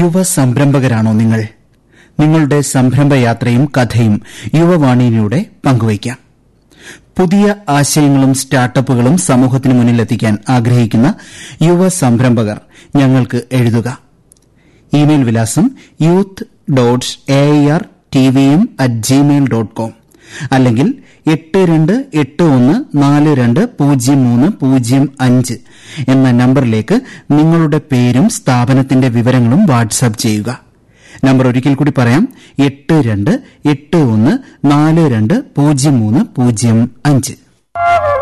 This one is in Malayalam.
യുവ സംരംഭകരാണോ നിങ്ങൾ നിങ്ങളുടെ സംരംഭയാത്രയും കഥയും യുവവാണിയിലൂടെ പങ്കുവയ്ക്കാം പുതിയ ആശയങ്ങളും സ്റ്റാർട്ടപ്പുകളും സമൂഹത്തിന് മുന്നിലെത്തിക്കാൻ ആഗ്രഹിക്കുന്ന യുവ സംരംഭകർ ഞങ്ങൾക്ക് എഴുതുക ഇമെയിൽ വിലാസം youth dot A R T V M at Gmail dot com അല്ലെങ്കിൽ എട്ട് രണ്ട് എട്ട് ഒന്ന് നാല് രണ്ട് പൂജ്യം മൂന്ന് പൂജ്യം അഞ്ച് എന്ന നമ്പറിലേക്ക് നിങ്ങളുടെ പേരും സ്ഥാപനത്തിന്റെ വിവരങ്ങളും വാട്സാപ്പ് ചെയ്യുക നമ്പർ ഒരിക്കൽ കൂടി പറയാം എട്ട് രണ്ട് എട്ട് ഒന്ന് നാല് രണ്ട് പൂജ്യം മൂന്ന് പൂജ്യം അഞ്ച്